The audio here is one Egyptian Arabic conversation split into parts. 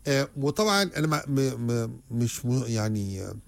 آه وطبعا انا ما م م مش م يعني آه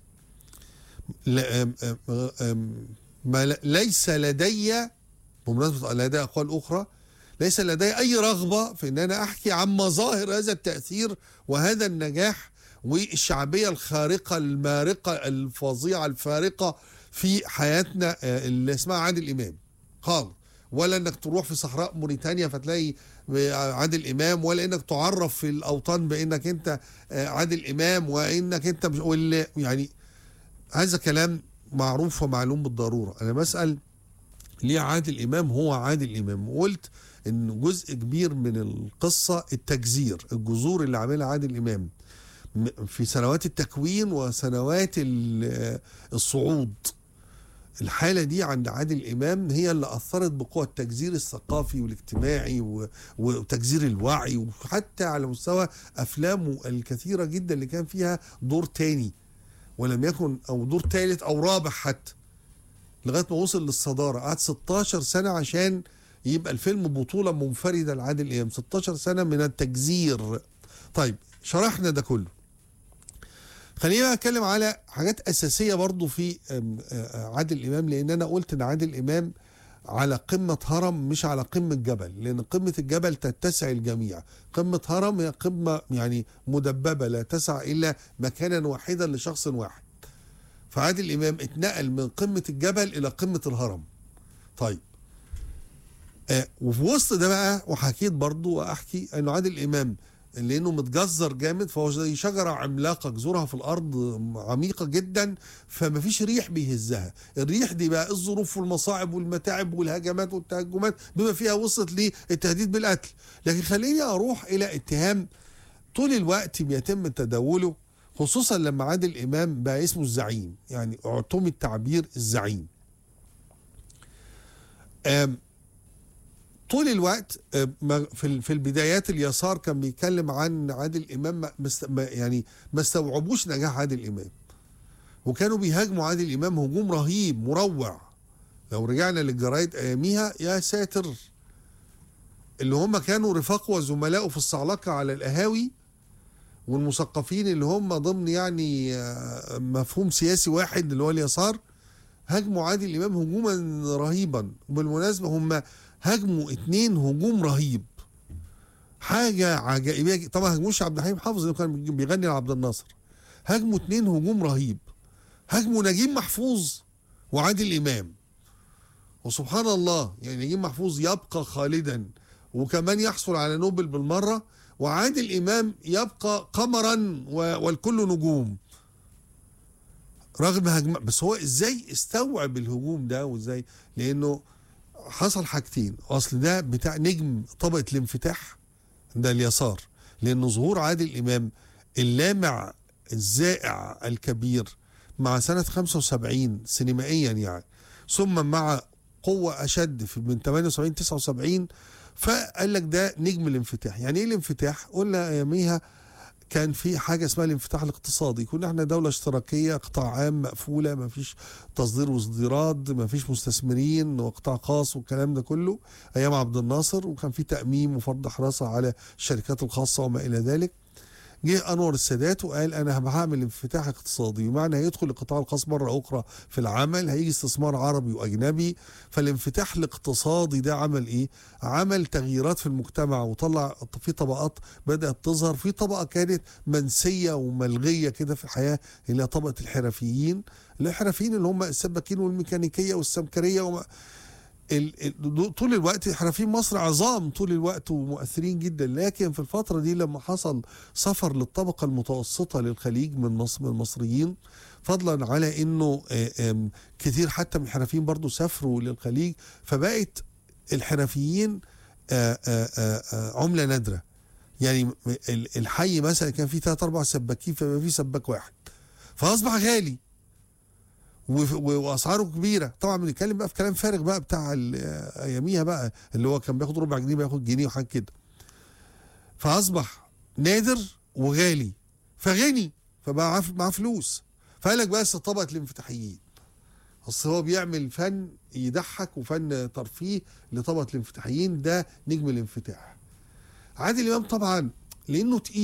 لا آم آم آم ما ل- ليس لدي بمناسبه لدي اقوال اخرى ليس لدي اي رغبه في ان انا احكي عن مظاهر هذا التاثير وهذا النجاح والشعبيه الخارقه المارقه الفظيعه الفارقه في حياتنا آه، اللي اسمها عادل امام خالص ولا انك تروح في صحراء موريتانيا فتلاقي عادل امام ولا انك تعرف في الاوطان بانك انت آه، عادل امام وانك انت مش واللي يعني هذا كلام معروف ومعلوم بالضروره انا بسال ليه عادل امام هو عادل امام وقلت ان جزء كبير من القصه التجزير الجذور اللي عاملها عادل امام م- في سنوات التكوين وسنوات ال- الصعود الحالة دي عند عادل إمام هي اللي أثرت بقوة التجزير الثقافي والاجتماعي و- وتجزير الوعي وحتى على مستوى أفلامه الكثيرة جدا اللي كان فيها دور تاني ولم يكن أو دور ثالث أو رابع حتى لغاية ما وصل للصدارة قعد 16 سنة عشان يبقى الفيلم بطولة منفردة لعادل إمام 16 سنة من التجزير طيب شرحنا ده كله خلينا بقى اتكلم على حاجات اساسيه برضو في أم، آه، عادل امام لان انا قلت ان عادل امام على قمه هرم مش على قمه جبل لان قمه الجبل تتسع الجميع قمه هرم هي قمه يعني مدببه لا تسع الا مكانا واحدا لشخص واحد فعادل امام اتنقل من قمه الجبل الى قمه الهرم طيب آه وفي وسط ده بقى وحكيت برضو واحكي انه عادل امام لانه متجذر جامد فهو زي شجره عملاقه جذورها في الارض عميقه جدا فما فيش ريح بيهزها الريح دي بقى الظروف والمصاعب والمتاعب والهجمات والتهجمات بما فيها وصلت للتهديد بالقتل لكن خليني اروح الى اتهام طول الوقت بيتم تداوله خصوصا لما عادل امام بقى اسمه الزعيم يعني اعتمد تعبير الزعيم آم، طول الوقت آه، ما- في ال- في البدايات اليسار كان بيتكلم عن عادل امام ما- مست- ما- يعني ما استوعبوش نجاح عادل امام وكانوا بيهاجموا عادل امام هجوم رهيب مروع لو رجعنا للجرايد اياميها يا ساتر اللي هم كانوا رفاقه وزملائه في الصعلقه على القهاوي والمثقفين اللي هم ضمن يعني آه، مفهوم سياسي واحد اللي هو اليسار هاجموا عادل امام هجوما رهيبا وبالمناسبه هم هاجموا اتنين هجوم رهيب حاجه عجائبيه طبعا هاجموش عبد الحليم حافظ اللي كان بيغني لعبد الناصر هاجموا اتنين هجوم رهيب هاجموا نجيب محفوظ وعادل امام وسبحان الله يعني نجيب محفوظ يبقى خالدا وكمان يحصل على نوبل بالمره وعادل امام يبقى قمرا و- والكل نجوم رغم هجم بس هو ازاي استوعب الهجوم ده وازاي لانه حصل حاجتين اصل ده بتاع نجم طبقه الانفتاح ده اليسار لان ظهور عادل امام اللامع الزائع الكبير مع سنه 75 سينمائيا يعني ثم مع قوه اشد في من 78 79 فقال لك ده نجم الانفتاح يعني ايه الانفتاح قلنا اياميها كان في حاجه اسمها الانفتاح الاقتصادي كنا احنا دوله اشتراكيه قطاع عام مقفوله ما فيش تصدير واصديرات ما فيش مستثمرين وقطاع خاص والكلام ده كله ايام عبد الناصر وكان في تاميم وفرض حراسه على الشركات الخاصه وما الى ذلك جه انور السادات وقال انا هعمل انفتاح اقتصادي بمعنى هيدخل القطاع الخاص مره اخرى في العمل هيجي استثمار عربي واجنبي فالانفتاح الاقتصادي ده عمل ايه؟ عمل تغييرات في المجتمع وطلع في طبقات بدات تظهر في طبقه كانت منسيه وملغيه كده في الحياه اللي هي طبقه الحرفيين الحرفيين اللي هم السباكين والميكانيكيه والسمكريه وما ال- ال- طول الوقت حرفيين مصر عظام طول الوقت ومؤثرين جدا لكن في الفترة دي لما حصل سفر للطبقة المتوسطة للخليج من مصر من المصريين فضلا على انه آه، آم، كتير حتى من الحرفيين برضو سافروا للخليج فبقت الحرفيين آه، آه، آه، آه، عملة نادرة يعني م- ال- الحي مثلا كان فيه ثلاث اربع سباكين فبقى فيه سباك واحد فاصبح غالي وف- و- واسعاره كبيره طبعا بنتكلم بقى في كلام فارغ بقى بتاع ال- اياميها بقى اللي هو كان بياخد ربع جنيه بياخد جنيه وحاجه كده فاصبح نادر وغالي فغني فبقى معاه- معاه فلوس فقال لك بس طبقه الانفتاحيين اصل هو بيعمل فن يضحك وفن ترفيه لطبقه الانفتاحيين ده نجم الانفتاح عادل امام طبعا لانه تقيل